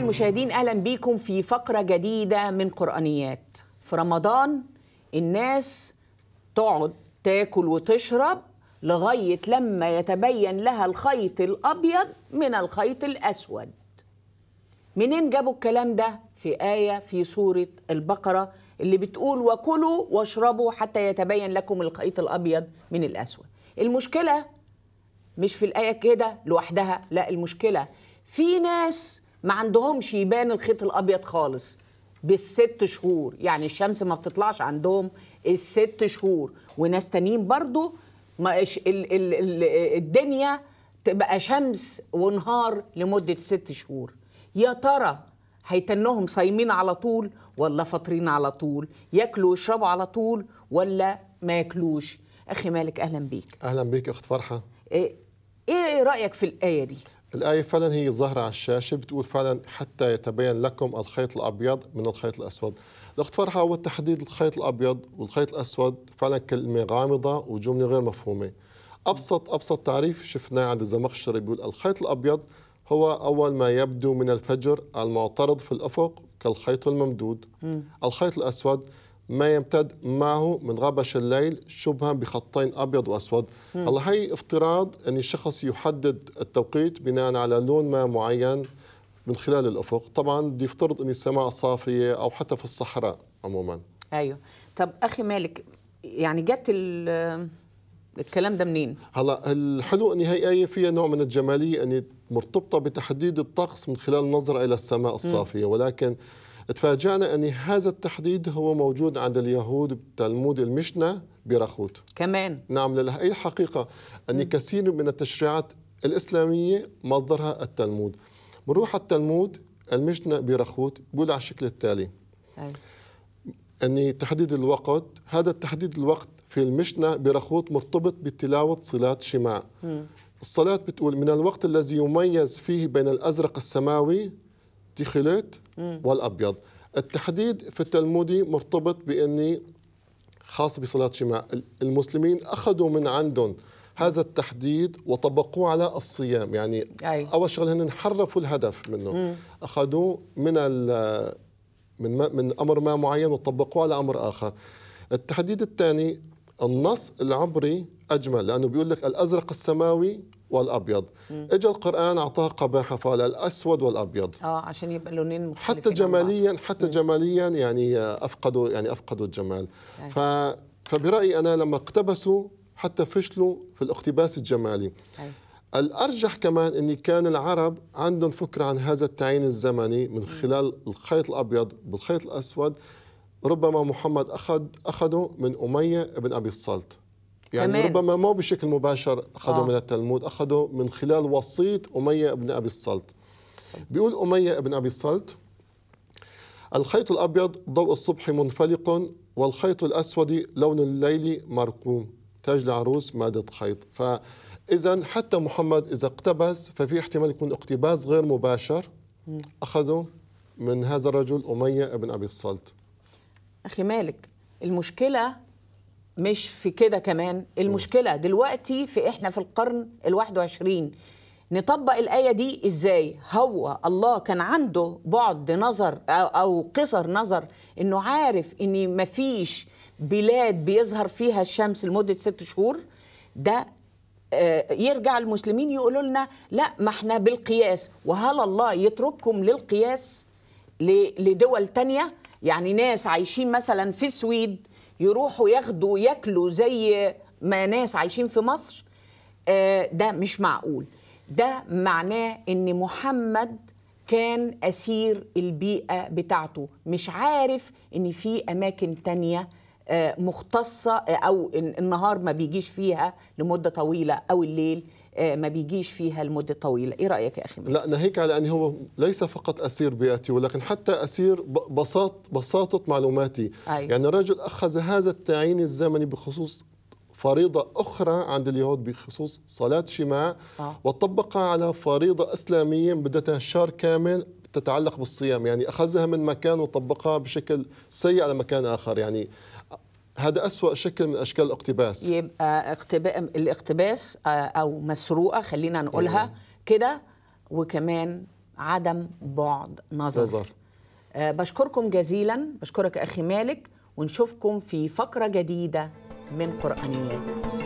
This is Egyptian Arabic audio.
المشاهدين اهلا بيكم في فقره جديده من قرانيات في رمضان الناس تقعد تاكل وتشرب لغايه لما يتبين لها الخيط الابيض من الخيط الاسود منين جابوا الكلام ده في ايه في سوره البقره اللي بتقول وكلوا واشربوا حتى يتبين لكم الخيط الابيض من الاسود المشكله مش في الايه كده لوحدها لا المشكله في ناس ما عندهمش يبان الخيط الابيض خالص بالست شهور يعني الشمس ما بتطلعش عندهم الست شهور وناس تانيين برضو ما ال ال ال الدنيا تبقى شمس ونهار لمدة ست شهور يا ترى هيتنهم صايمين على طول ولا فاطرين على طول ياكلوا ويشربوا على طول ولا ما ياكلوش اخي مالك اهلا بيك اهلا بك اخت فرحه ايه, إيه رايك في الايه دي الآية فعلا هي ظاهرة على الشاشة بتقول فعلا حتى يتبين لكم الخيط الأبيض من الخيط الأسود الأخت فرحة هو تحديد الخيط الأبيض والخيط الأسود فعلا كلمة غامضة وجملة غير مفهومة أبسط أبسط تعريف شفناه عند الزمخشري بيقول الخيط الأبيض هو أول ما يبدو من الفجر المعترض في الأفق كالخيط الممدود م. الخيط الأسود ما يمتد معه من غبش الليل شبها بخطين ابيض واسود هلا هي افتراض ان الشخص يحدد التوقيت بناء على لون ما معين من خلال الافق طبعا بده يفترض ان السماء صافيه او حتى في الصحراء عموما ايوه طب اخي مالك يعني جت الكلام ده منين هلا الحلو ان هي ايه فيها نوع من الجماليه ان مرتبطه بتحديد الطقس من خلال النظره الى السماء الصافيه ولكن تفاجأنا أن هذا التحديد هو موجود عند اليهود بتلمود المشنة برخوت كمان نعم لله الحقيقة أن كثير من التشريعات الإسلامية مصدرها التلمود بنروح على التلمود المشنة برخوت بيقول على الشكل التالي أي. أن تحديد الوقت هذا التحديد الوقت في المشنة برخوت مرتبط بتلاوة صلاة شماع م. الصلاة بتقول من الوقت الذي يميز فيه بين الأزرق السماوي تيخيلات والابيض التحديد في التلمودي مرتبط باني خاص بصلاه شماع المسلمين اخذوا من عندهم هذا التحديد وطبقوه على الصيام يعني أي. اول شغله هن حرفوا الهدف منه مم. اخذوه من من من امر ما معين وطبقوه على امر اخر التحديد الثاني النص العبري اجمل لانه بيقول لك الازرق السماوي والابيض اجى القران اعطاها قباحه فقال الاسود والابيض اه عشان يبقى لونين مختلفين حتى جماليا حتى مم. جماليا يعني افقدوا يعني افقدوا الجمال أي. ف فبرايي انا لما اقتبسوا حتى فشلوا في الاقتباس الجمالي أي. الارجح كمان ان كان العرب عندهم فكره عن هذا التعيين الزمني من خلال الخيط الابيض بالخيط الاسود ربما محمد اخذ اخذه من اميه بن ابي الصلت يعني كمان. ربما ما بشكل مباشر اخذوا آه. من التلمود اخذوا من خلال وسيط اميه بن ابي الصلت بيقول اميه بن ابي الصلت الخيط الابيض ضوء الصبح منفلق والخيط الاسود لون الليل مرقوم تاج العروس مادة خيط فإذا حتى محمد إذا اقتبس ففي احتمال يكون اقتباس غير مباشر أخذه من هذا الرجل أمية بن أبي الصلت أخي مالك المشكلة مش في كده كمان المشكلة دلوقتي في إحنا في القرن الواحد وعشرين نطبق الآية دي إزاي هو الله كان عنده بعد نظر أو قصر نظر إنه عارف إن مفيش بلاد بيظهر فيها الشمس لمدة ست شهور ده يرجع المسلمين يقولوا لنا لا ما احنا بالقياس وهل الله يترككم للقياس لدول تانية يعني ناس عايشين مثلا في السويد يروحوا ياخدوا ياكلوا زي ما ناس عايشين في مصر ده مش معقول ده معناه ان محمد كان اسير البيئه بتاعته مش عارف ان في اماكن تانية مختصه او النهار ما بيجيش فيها لمده طويله او الليل ما بيجيش فيها لمده طويله ايه رايك يا اخي لا ناهيك على ان هو ليس فقط اسير بيئتي ولكن حتى اسير بساط بساطه معلوماتي أيوة. يعني الرجل اخذ هذا التعيين الزمني بخصوص فريضة أخرى عند اليهود بخصوص صلاة شماع آه. وطبقها على فريضة إسلامية بدها شهر كامل تتعلق بالصيام يعني أخذها من مكان وطبقها بشكل سيء على مكان آخر يعني هذا أسوأ شكل من أشكال الاقتباس يبقى اقتباء الاقتباس أو مسروقة خلينا نقولها كده وكمان عدم بعد نظر, نظر. آه بشكركم جزيلا بشكرك أخي مالك ونشوفكم في فقرة جديدة من قرآنيات